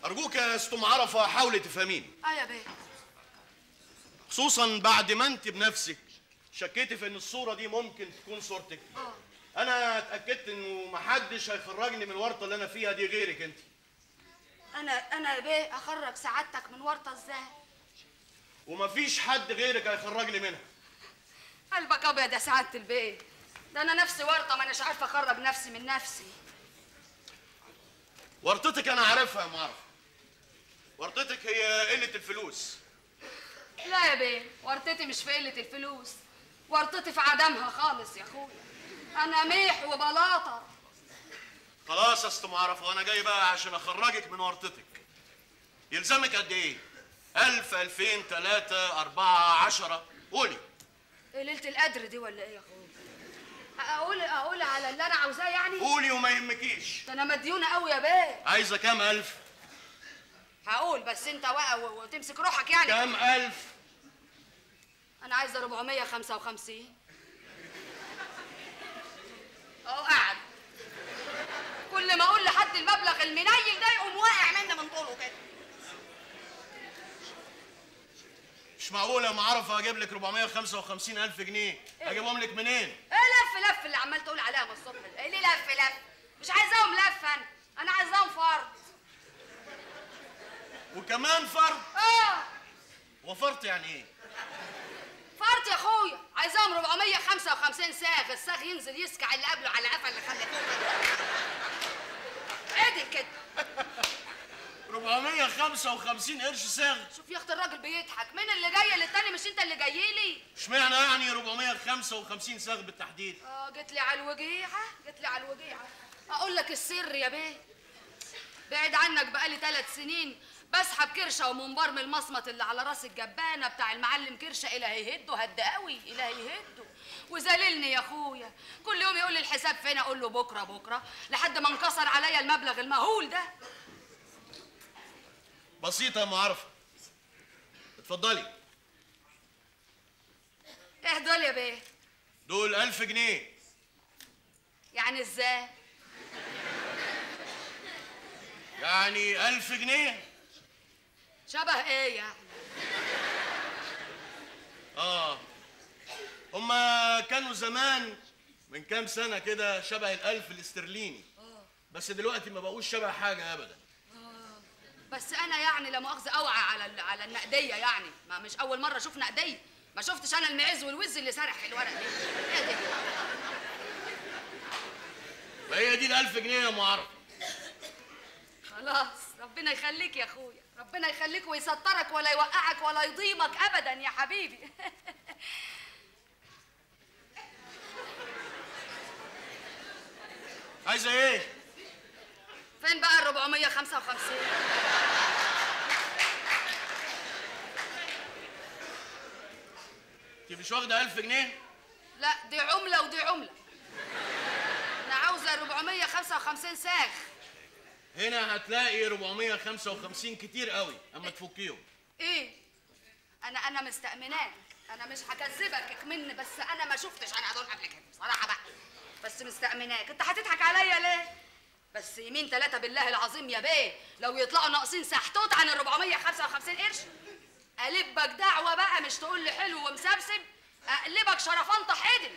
ارجوك يا ست ام عرفه حاولي تفهميني اه يا بيه خصوصا بعد ما انت بنفسك شكيتي في ان الصوره دي ممكن تكون صورتك اه انا اتاكدت انه محدش هيخرجني من الورطه اللي انا فيها دي غيرك انت انا انا يا بيه اخرج سعادتك من ورطه ازاي ومفيش حد غيرك هيخرجني منها قلبك ابيض يا سعاده البيه ده انا نفسي ورطه ما اناش عارفه اخرج نفسي من نفسي ورطتك انا عارفها يا معرف ورطتك هي قله الفلوس لا يا بيه ورطتي مش في قله الفلوس ورطتي في عدمها خالص يا اخويا انا ميح وبلاطه خلاص يا ست معرفه وانا جاي بقى عشان اخرجك من ورطتك يلزمك قد ايه ألف ألفين تلاتة أربعة عشرة قولي ايه ليله القدر دي ولا ايه يا اخويا اقول اقول على اللي انا عاوزاه يعني قولي وما يهمكيش ده انا مديونه قوي يا بيه عايزة كام ألف هقول بس انت بقى و- وتمسك روحك يعني كام ألف انا عايزه 455 اهو قاعد كل ما اقول لحد المبلغ المنيل ده يقوم واقع مني من طوله كده مش معقول يا معرفة أجيب لك 455 ألف جنيه أجيبهم لك منين؟ ايه لف لف اللي عمال تقول عليها من الصبح ده؟ ايه ليه لف لف مش عايزاهم لف انا انا عايزاهم فرد وكمان فرد اه وفرت يعني إيه؟ فرد يا اخويا عايزاهم 455 ساغ الساغ ينزل يسكع اللي قبله على قفا اللي خلفوه عدل كده 455 قرش ساغ شوف يا اخت الراجل بيضحك مين اللي جاي للتاني مش انت اللي جاي لي اشمعنى يعني 455 ساغ بالتحديد؟ اه جيت لي على الوجيعه جيت لي على الوجيعه اقول لك السر يا بيه بعيد عنك بقالي ثلاث سنين بسحب كرشه ومنبار من المصمت اللي على راس الجبانه بتاع المعلم كرشه الهي يهده هد قوي الهي يهده وذللني يا اخويا كل يوم يقول لي الحساب فين اقول له بكره بكره لحد ما انكسر عليا المبلغ المهول ده بسيطة يا معرفة اتفضلي ايه دول يا بيه دول 1000 جنيه يعني ازاي يعني 1000 جنيه شبه ايه يعني اه هما كانوا زمان من كام سنة كده شبه الألف الاسترليني بس دلوقتي ما بقوش شبه حاجة أبدا بس انا يعني لا مؤاخذه اوعى على ال- على النقديه يعني ما مش اول مره اشوف نقديه ما شفتش انا المعز والوز اللي سرح في الورق دي ايه دي فهي دي الألف جنيه يا معرفة خلاص ربنا يخليك يا اخويا ربنا يخليك ويسترك ولا يوقعك ولا يضيمك ابدا يا حبيبي عايزة إيه؟ فين بقى ال 455 أنت مش واخدة 1000 جنيه؟ لا دي عمله ودي عمله انا عاوزه 455 ساغ هنا هتلاقي 455 كتير قوي أما تفكيهم ايه انا انا مستأمناك انا مش هكذبك اكمن بس انا ما شفتش انا دول قبل كده بصراحه بقى بس مستأمناك انت هتضحك عليا ليه بس يمين ثلاثة بالله العظيم يا بيه لو يطلعوا ناقصين سحتوت عن ال 455 قرش قلبك دعوة بقى مش تقول لي حلو ومسبسب اقلبك شرفنطة حدل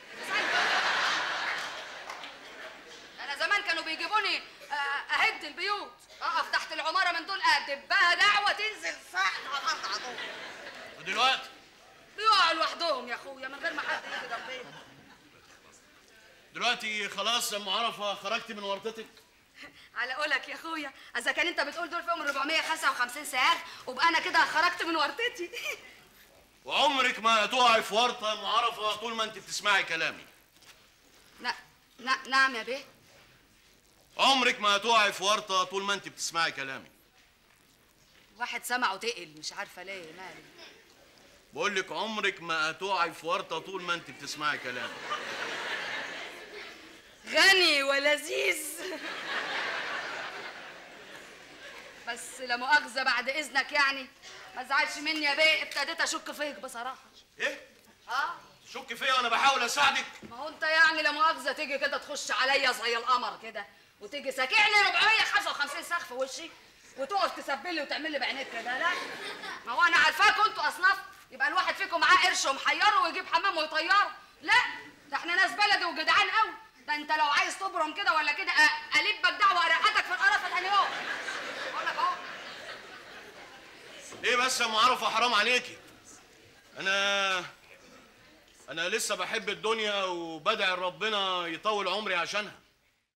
انا زمان كانوا بيجيبوني آه، اهد البيوت اقف تحت العمارة من دول ادبها دعوة تنزل سقط على الارض على طول ودلوقتي بيقعوا لوحدهم يا اخويا من غير ما حد يجي جنبيهم دلوقتي خلاص يا معرفة خرجت من ورطتك على قولك يا اخويا اذا كان انت بتقول دول فيهم 455 ساغ وبقى انا كده خرجت من ورطتي وعمرك ما هتقعي في ورطة يا معرفة طول ما أنت بتسمعي كلامي نا نا نعم يا بيه عمرك ما هتقعي في ورطة طول ما أنت بتسمعي كلامي واحد سمعه تقل مش عارفه ليه مالي بقول لك عمرك ما هتقعي في ورطة طول ما أنت بتسمعي كلامي غني ولذيذ بس لا مؤاخذه بعد اذنك يعني ما تزعلش مني يا بيه ابتديت اشك فيك بصراحه إيه؟ اه شك فيا وأنا بحاول أساعدك ما هو انت يعني لا مؤاخذه تيجي كده تخش عليا زي القمر كده وتيجي ساكعني 455 سقف في وشي وتقف تسبلي وتعمل لي بعينيك كده لا ما هو انا عارفاكوا انتوا اصناف يبقى الواحد فيكم معاه قرش ومحيره ويجيب حمام ويطيره لا ده احنا ناس بلدي وجدعان قوي ده انت لو عايز تبرم كده ولا كده أ- البك دعوه ارقدك في القرف الحين اهو بقول لك اهو ليه بس يا ام عرفه حرام عليكي انا انا لسه بحب الدنيا وبدعي ربنا يطول عمري عشانها